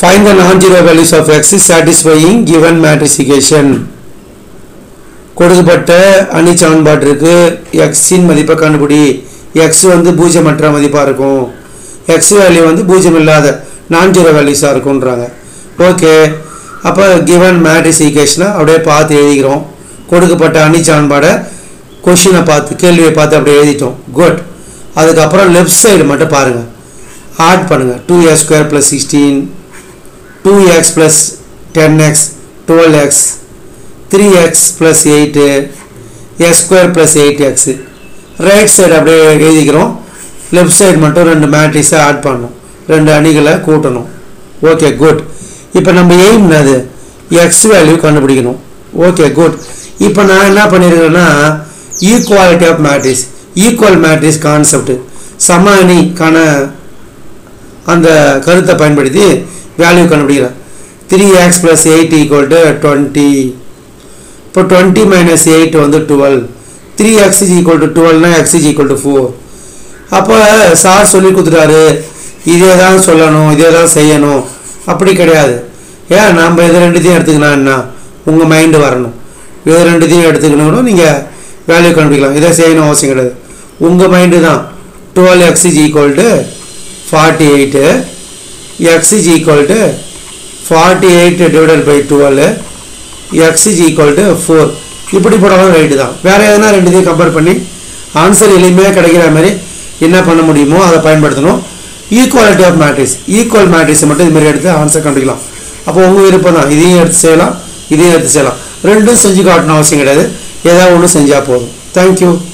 Find the non-zero values of x satisfying given matricification. கொடுக்கப்பட்ட அணி சமன்பாட்டிற்கு எக்ஸின் மதிப்பை கண்டுபிடி எக்ஸ் வந்து பூஜ்ஜியமற்ற மதிப்பாக இருக்கும் எக்ஸ் வேல்யூ வந்து பூஜ்ஜியம் இல்லாத நான் ஜீரோ வேல்யூஸாக இருக்கும்ன்றாங்க ஓகே அப்போ கிவன் மேட்ரிக்ஸ் ஈக்குவேஷனை அப்படியே பார்த்து எழுதிக்கிறோம் கொடுக்கப்பட்ட அணி சமன்பாடை கொஷினை பார்த்து கேள்வியை பார்த்து அப்படியே எழுதிட்டோம் குட் அதுக்கப்புறம் லெஃப்ட் சைடு மட்டும் பாருங்கள் ஆட் பண்ணுங்கள் two x square plus sixteen two x plus ten x twelve x three x plus eight x square plus eight x right side அப்படியே எழுதிக்கிறோம் லெஃப்ட் சைடு மட்டும் ரெண்டு மேட்ரிக்ஸை ஆட் பண்ணணும் ரெண்டு அணிகளை கூட்டணும் ஓகே குட் இப்போ நம்ம எய்ம் என்னது எக்ஸ் வேல்யூ கண்டுபிடிக்கணும் ஓகே குட் இப்போ நான் என்ன பண்ணியிருக்கேன்னா equality of matrix equal matrix concept சம அணிக்கான அந்த கருத்தை பயன்படுத்தி வேல்யூ கண்டுபிடிக்கிறேன் three x plus eight equal to twenty இப்போ டுவெண்ட்டி மைனஸ் எயிட் வந்து twelve three x is equal to டுவெல்னா x is equal to four அப்போ சார் சொல்லி கொடுத்துட்டாரு இதே தான் சொல்லணும் இதே தான் செய்யணும் அப்படி கிடையாது ஏன் நம்ம இது ரெண்டுத்தையும் எடுத்துக்கலாம் என்ன உங்கள் மைண்டு வரணும் இது ரெண்டுத்தையும் எடுத்துக்கணும் நீங்கள் வேல்யூ கண்டுபிடிக்கலாம் இதை செய்யணும் அவசியம் கிடையாது உங்கள் மைண்டு தான் twelve x is equal to forty eight x is equal to forty eight divided by twelve x is equal to four இப்படி போடாலும் ரைட்டு தான் வேறு எதனா ரெண்டுத்தையும் கம்பேர் பண்ணி ஆன்சர் எளிமையாக கிடைக்கிற மாதிரி என்ன பண்ண முடியுமோ அதை பயன்படுத்தணும் ஈக்குவாலிட்டி ஆஃப் மேட்ரிக்ஸ் ஈக்குவல் மேட்ரிக்ஸை மட்டும் இது மாதிரி எடுத்து ஆன்சர் கண்டுக்கலாம் அப்போ உங்கள் விருப்பம் தான் இதையும் எடுத்து செய்யலாம் இதையும் எடுத்து செய்யலாம் ரெண்டும் செஞ்சு காட்டணும் அவசியம் கிடையாது ஏதாவது ஒன்று செஞ்சால் போதும் தேங்க்யூ